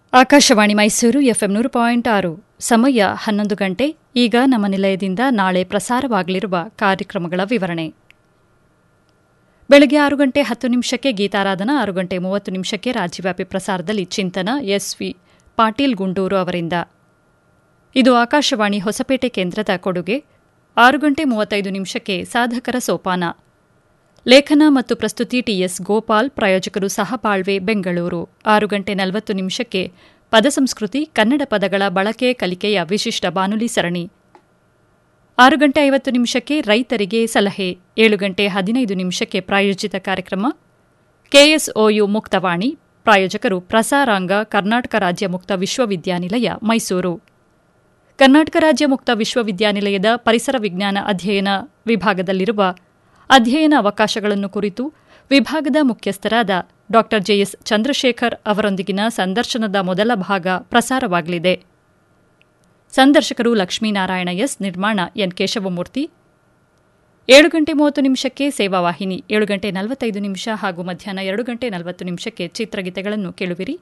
Akashvani Mysuru FM ನೂರು point ಆರು ಸಮಯ ಹನ್ನೊಂದು ಗಂಟೆ ಈಗ ನಮ್ಮ ನಿಲಯದಿಂದ ನಾಳೆ ಪ್ರಸಾರವಾಗಲಿರುವ ಕಾರ್ಯಕ್ರಮಗಳ ವಿವರಣೆ ಬೆಳಗ್ಗೆ ಆರು ಗಂಟೆ ಹತ್ತು ನಿಮಿಷಕ್ಕೆ ಗೀತಾರಾಧನಾ ಆರು ಗಂಟೆ ಮೂವತ್ತು ನಿಮಿಷಕ್ಕೆ ರಾಜ್ಯವ್ಯಾಪಿ ಪ್ರಸಾರದಲ್ಲಿ ಚಿಂತನ ಎಸ್ವಿ ಪಾಟೀಲ್ ಗುಂಡೂರು ಅವರಿಂದ ಇದು ಆಕಾಶವಾಣಿ ಹೊಸಪೇಟೆ ಕೇಂದ್ರದ ಕೊಡುಗೆ ಆರು ಗಂಟೆ ಮೂವತ್ತೈದು ನಿಮಿಷಕ್ಕೆ ಸಾಧಕರ ಸೋಪಾನ ಲೇಖನ ಮತ್ತು ಪ್ರಸ್ತುತಿ ಟಿಎಸ್ ಗೋಪಾಲ್ ಪ್ರಾಯೋಜಕರು ಸಹಬಾಳ್ವೆ ಬೆಂಗಳೂರು ಆರು ಗಂಟೆ ನಲವತ್ತು ನಿಮಿಷಕ್ಕೆ ಪದಸಂಸ್ಕೃತಿ ಕನ್ನಡ ಪದಗಳ ಬಳಕೆ ಕಲಿಕೆಯ ವಿಶಿಷ್ಟ ಬಾನುಲಿ ಸರಣಿ ಆರು ಗಂಟೆ ಐವತ್ತು ನಿಮಿಷಕ್ಕೆ ರೈತರಿಗೆ ಸಲಹೆ ಏಳು ಗಂಟೆ ಹದಿನೈದು ನಿಮಿಷಕ್ಕೆ ಪ್ರಾಯೋಜಿತ ಕಾರ್ಯಕ್ರಮ ಕೆಎಸ್ಒಯು ಮುಕ್ತವಾಣಿ ಪ್ರಾಯೋಜಕರು ಪ್ರಸಾರಾಂಗ ಕರ್ನಾಟಕ ರಾಜ್ಯ ಮುಕ್ತ ವಿಶ್ವವಿದ್ಯಾನಿಲಯ ಮೈಸೂರು ಕರ್ನಾಟಕ ರಾಜ್ಯ ಮುಕ್ತ ವಿಶ್ವವಿದ್ಯಾನಿಲಯದ ಪರಿಸರ ವಿಜ್ಞಾನ ಅಧ್ಯಯನ ವಿಭಾಗದಲ್ಲಿರುವ ಅಧ್ಯಯನ ಅವಕಾಶಗಳನ್ನು ಕುರಿತು ವಿಭಾಗದ ಮುಖ್ಯಸ್ಥರಾದ ಡಾ ಜೆಎಸ್ ಚಂದ್ರಶೇಖರ್ ಅವರೊಂದಿಗಿನ ಸಂದರ್ಶನದ ಮೊದಲ ಭಾಗ ಪ್ರಸಾರವಾಗಲಿದೆ ಸಂದರ್ಶಕರು ಲಕ್ಷ್ಮೀನಾರಾಯಣ ಎಸ್ ನಿರ್ಮಾಣ ಎನ್ ಕೇಶವಮೂರ್ತಿ ಏಳು ಗಂಟೆ ಮೂವತ್ತು ನಿಮಿಷಕ್ಕೆ ಸೇವಾವಾಹಿನಿ ಏಳು ಗಂಟೆ ನಲವತ್ತೈದು ನಿಮಿಷ ಹಾಗೂ ಮಧ್ಯಾಹ್ನ ಎರಡು ಗಂಟೆ ನಲವತ್ತು ನಿಮಿಷಕ್ಕೆ ಚಿತ್ರಗೀತೆಗಳನ್ನು ಕೇಳುವಿರಿ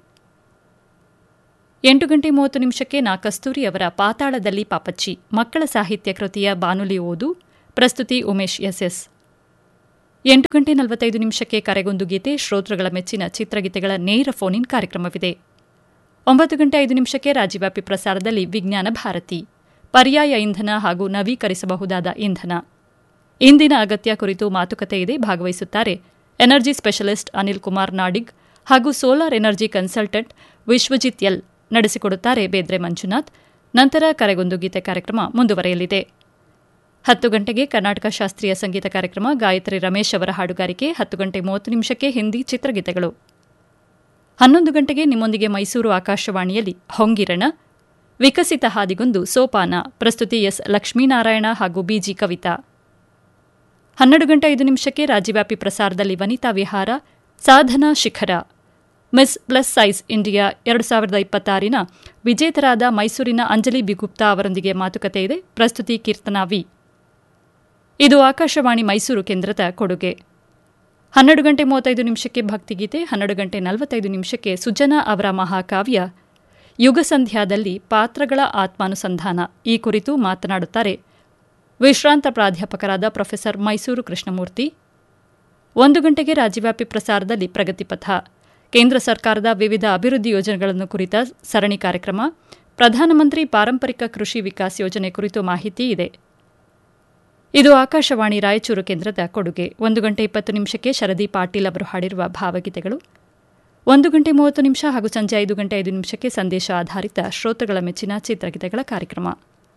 ಎಂಟು ಗಂಟೆ ಮೂವತ್ತು ನಿಮಿಷಕ್ಕೆ ನಾ ಕಸ್ತೂರಿ ಅವರ ಪಾತಾಳದಲ್ಲಿ ಪಾಪಚ್ಚಿ ಮಕ್ಕಳ ಸಾಹಿತ್ಯ ಕೃತಿಯ ಬಾನುಲಿ ಓದು ಪ್ರಸ್ತುತಿ ಉಮೇಶ್ ಎಸ್ಎಸ್ ಎಂಟು ಗಂಟೆ ನಲವತ್ತೈದು ನಿಮಿಷಕ್ಕೆ ಕರೆಗೊಂದು ಗೀತೆ ಶ್ರೋತೃಗಳ ಮೆಚ್ಚಿನ ಚಿತ್ರಗೀತೆಗಳ ನೇರ ಫೋನ್ ಇನ್ ಕಾರ್ಯಕ್ರಮವಿದೆ ಒಂಬತ್ತು ಗಂಟೆ ಐದು ನಿಮಿಷಕ್ಕೆ ರಾಜ್ಯವ್ಯಾಪಿ ಪ್ರಸಾರದಲ್ಲಿ ವಿಜ್ಞಾನ ಭಾರತಿ ಪರ್ಯಾಯ ಇಂಧನ ಹಾಗೂ ನವೀಕರಿಸಬಹುದಾದ ಇಂಧನ ಇಂದಿನ ಅಗತ್ಯ ಕುರಿತು ಮಾತುಕತೆ ಇದೆ ಭಾಗವಹಿಸುತ್ತಾರೆ ಎನರ್ಜಿ ಸ್ಪೆಷಲಿಸ್ಟ್ ಅನಿಲ್ ಕುಮಾರ್ ನಾಡಿಗ್ ಹಾಗೂ solar energy consultant Vishwajit L ನಡೆಸಿಕೊಡುತ್ತಾರೆ ಬೇದ್ರೆ ಮಂಜುನಾಥ್ ನಂತರ ಕರೆಗೊಂದು ಗೀತೆ ಕಾರ್ಯಕ್ರಮ ಮುಂದುವರೆಯಲಿದೆ ಹತ್ತು ಗಂಟೆಗೆ ಕರ್ನಾಟಕ ಶಾಸ್ತ್ರೀಯ ಸಂಗೀತ ಕಾರ್ಯಕ್ರಮ ಗಾಯತ್ರಿ ರಮೇಶ್ ಅವರ ಹಾಡುಗಾರಿಕೆ ಹತ್ತು ಗಂಟೆ ಮೂವತ್ತು ನಿಮಿಷಕ್ಕೆ ಹಿಂದಿ ಚಿತ್ರಗೀತೆಗಳು ಹನ್ನೊಂದು ಗಂಟೆಗೆ ನಿಮ್ಮೊಂದಿಗೆ ಮೈಸೂರು ಆಕಾಶವಾಣಿಯಲ್ಲಿ ಹೊಂಗಿರಣ ವಿಕಸಿತ ಹಾದಿಗೊಂದು ಸೋಪಾನ ಪ್ರಸ್ತುತಿ ಎಸ್ ಲಕ್ಷ್ಮೀನಾರಾಯಣ ಹಾಗೂ ಬಿಜಿ ಕವಿತಾ ಹನ್ನೆರಡು ಗಂಟೆ ಐದು ನಿಮಿಷಕ್ಕೆ ರಾಜ್ಯವ್ಯಾಪಿ ಪ್ರಸಾರದಲ್ಲಿ ವನಿತಾ ವಿಹಾರ ಸಾಧನಾ ಶಿಖರ ಮಿಸ್ ಪ್ಲಸ್ ಸೈಜ್ ಇಂಡಿಯಾ ಎರಡು ಸಾವಿರದ ಇಪ್ಪತ್ತಾರಿನ ವಿಜೇತರಾದ ಮೈಸೂರಿನ ಅಂಜಲಿ ಬಿಗುಪ್ತಾ ಅವರೊಂದಿಗೆ ಮಾತುಕತೆ ಇದೆ ಪ್ರಸ್ತುತಿ ಕೀರ್ತನಾ ವಿ ಇದು ಆಕಾಶವಾಣಿ ಮೈಸೂರು ಕೇಂದ್ರದ ಕೊಡುಗೆ ಹನ್ನೆರಡು ಗಂಟೆ ಮೂವತ್ತೈದು ನಿಮಿಷಕ್ಕೆ ಭಕ್ತಿಗೀತೆ ಹನ್ನೆರಡು ಗಂಟೆ ನಲವತ್ತೈದು ನಿಮಿಷಕ್ಕೆ ಸುಜನಾ ಅವರ ಮಹಾಕಾವ್ಯ ಯುಗಸಂಧ್ಯಾದಲ್ಲಿ ಪಾತ್ರಗಳ ಆತ್ಮಾನುಸಂಧಾನ ಈ ಕುರಿತು ಮಾತನಾಡುತ್ತಾರೆ ವಿಶ್ರಾಂತ ಪ್ರಾಧ್ಯಾಪಕರಾದ ಪ್ರೊಫೆಸರ್ ಮೈಸೂರು ಕೃಷ್ಣಮೂರ್ತಿ ಒಂದು ಗಂಟೆಗೆ ರಾಜ್ಯವ್ಯಾಪಿ ಪ್ರಸಾರದಲ್ಲಿ ಪ್ರಗತಿಪಥ ಕೇಂದ್ರ ಸರ್ಕಾರದ ವಿವಿಧ ಅಭಿವೃದ್ಧಿ ಯೋಜನೆಗಳನ್ನು ಕುರಿತ ಸರಣಿ ಕಾರ್ಯಕ್ರಮ ಪ್ರಧಾನಮಂತ್ರಿ ಪಾರಂಪರಿಕ ಕೃಷಿ ವಿಕಾಸ್ ಯೋಜನೆ ಕುರಿತು ಮಾಹಿತಿ ಇದೆ ಇದು ಆಕಾಶವಾಣಿ ರಾಯಚೂರು ಕೇಂದ್ರದ ಕೊಡುಗೆ ಒಂದು ಗಂಟೆ ಇಪ್ಪತ್ತು ನಿಮಿಷಕ್ಕೆ ಶರದಿ ಪಾಟೀಲ್ ಅವರು ಹಾಡಿರುವ ಭಾವಗೀತೆಗಳು ಒಂದು ಗಂಟೆ ಮೂವತ್ತು ನಿಮಿಷ ಹಾಗೂ ಸಂಜೆ ಐದು ಗಂಟೆ ಐದು ನಿಮಿಷಕ್ಕೆ ಸಂದೇಶ ಆಧಾರಿತ ಶ್ರೋತೃಗಳ ಮೆಚ್ಚಿನ ಚಿತ್ರಗೀತೆಗಳ ಕಾರ್ಯಕ್ರಮ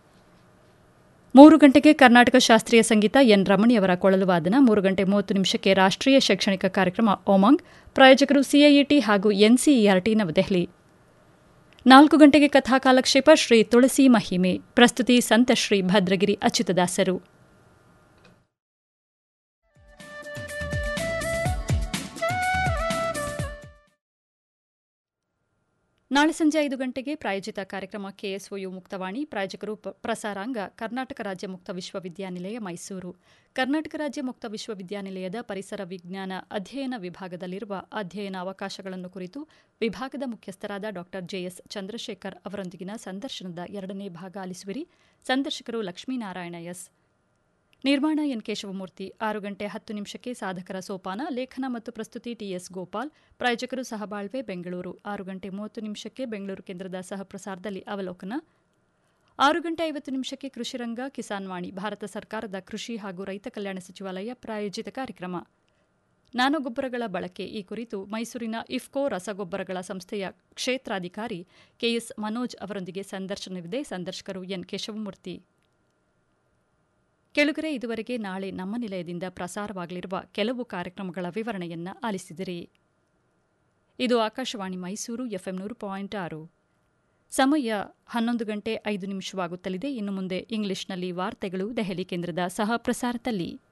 ಮೂರು ಗಂಟೆಗೆ ಕರ್ನಾಟಕ ಶಾಸ್ತ್ರೀಯ ಸಂಗೀತ ಎನ್ ರಮಣಿಯವರ ಕೊಳಲು ವಾದನ ಮೂರು ಗಂಟೆ ಮೂವತ್ತು ನಿಮಿಷಕ್ಕೆ ರಾಷ್ಟ್ರೀಯ ಶೈಕ್ಷಣಿಕ ಕಾರ್ಯಕ್ರಮ ಓಮಂಗ್ ಪ್ರಾಯೋಜಕರು ಸಿಐಇಟಿ ಹಾಗೂ ಎನ್ಸಿಇಆರ್ಟಿ ನವದೆಹಲಿ ನಾಲ್ಕು ಗಂಟೆಗೆ ಕಥಾ ಕಾಲಕ್ಷೇಪ ಶ್ರೀ ತುಳಸಿ ಮಹಿಮೆ ಪ್ರಸ್ತುತಿ ಸಂತ ಶ್ರೀ ಭದ್ರಗಿರಿ ಅಚ್ಯುತದಾಸರು ನಾಳೆ ಸಂಜೆ ಐದು ಗಂಟೆಗೆ ಪ್ರಾಯೋಜಿತ ಕಾರ್ಯಕ್ರಮ ಕೆಎಸ್ಒಯು ಮುಕ್ತವಾಣಿ ಪ್ರಾಯೋಜಕರು ಪ್ರಸಾರಾಂಗ ಕರ್ನಾಟಕ ರಾಜ್ಯ ಮುಕ್ತ ವಿಶ್ವವಿದ್ಯಾನಿಲಯ ಮೈಸೂರು ಕರ್ನಾಟಕ ರಾಜ್ಯ ಮುಕ್ತ ವಿಶ್ವವಿದ್ಯಾನಿಲಯದ ಪರಿಸರ ವಿಜ್ಞಾನ ಅಧ್ಯಯನ ವಿಭಾಗದಲ್ಲಿರುವ ಅಧ್ಯಯನ ಅವಕಾಶಗಳನ್ನು ಕುರಿತು ವಿಭಾಗದ ಮುಖ್ಯಸ್ಥರಾದ ಡಾ ಜೆಎಸ್ ಚಂದ್ರಶೇಖರ್ ಅವರೊಂದಿಗಿನ ಸಂದರ್ಶನದ ಎರಡನೇ ಭಾಗ ಆಲಿಸುವಿರಿ ಸಂದರ್ಶಕರು ಲಕ್ಷ್ಮೀನಾರಾಯಣ ಎಸ್ ನಿರ್ಮಾಣ ಎನ್ ಕೇಶವಮೂರ್ತಿ ಆರು ಗಂಟೆ ಹತ್ತು ನಿಮಿಷಕ್ಕೆ ಸಾಧಕರ ಸೋಪಾನ ಲೇಖನ ಮತ್ತು ಪ್ರಸ್ತುತಿ ಟಿಎಸ್ ಗೋಪಾಲ್ ಪ್ರಾಯೋಜಕರು ಸಹಬಾಳ್ವೆ ಬೆಂಗಳೂರು ಆರು ಗಂಟೆ ಮೂವತ್ತು ನಿಮಿಷಕ್ಕೆ ಬೆಂಗಳೂರು ಕೇಂದ್ರದ ಸಹಪ್ರಸಾರದಲ್ಲಿ ಅವಲೋಕನ ಆರು ಗಂಟೆ ಐವತ್ತು ನಿಮಿಷಕ್ಕೆ ಕೃಷಿರಂಗ ಕಿಸಾನ್ ವಾಣಿ ಭಾರತ ಸರ್ಕಾರದ ಕೃಷಿ ಹಾಗೂ ರೈತ ಕಲ್ಯಾಣ ಸಚಿವಾಲಯ ಪ್ರಾಯೋಜಿತ ಕಾರ್ಯಕ್ರಮ ನಾನೋಗೊಬ್ಬರಗಳ ಬಳಕೆ ಈ ಕುರಿತು ಮೈಸೂರಿನ ಇಫ್ಕೋ ರಸಗೊಬ್ಬರಗಳ ಸಂಸ್ಥೆಯ ಕ್ಷೇತ್ರಾಧಿಕಾರಿ ಕೆಎಸ್ ಮನೋಜ್ ಅವರೊಂದಿಗೆ ಸಂದರ್ಶನವಿದೆ ಸಂದರ್ಶಕರು ಎನ್ ಕೇಶವಮೂರ್ತಿ ಕೆಳಗರೆ ಇದುವರೆಗೆ ನಾಳೆ ನಮ್ಮ ನಿಲಯದಿಂದ ಪ್ರಸಾರವಾಗಲಿರುವ ಕೆಲವು ಕಾರ್ಯಕ್ರಮಗಳ ವಿವರಣೆಯನ್ನ ಆಲಿಸಿದಿರಿ ಇದು ಆಕಾಶವಾಣಿ ಮೈಸೂರು ಎಫ್ಎಂ ನೂರು ಪಾಯಿಂಟ್ ಆರು ಸಮಯ ಹನ್ನೊಂದು ಗಂಟೆ ಐದು ನಿಮಿಷವಾಗುತ್ತಲಿದೆ ಇನ್ನು ಮುಂದೆ ಇಂಗ್ಲಿಷ್ನಲ್ಲಿ ವಾರ್ತೆಗಳು ದೆಹಲಿ ಕೇಂದ್ರದ ಸಹ ಪ್ರಸಾರದಲ್ಲಿ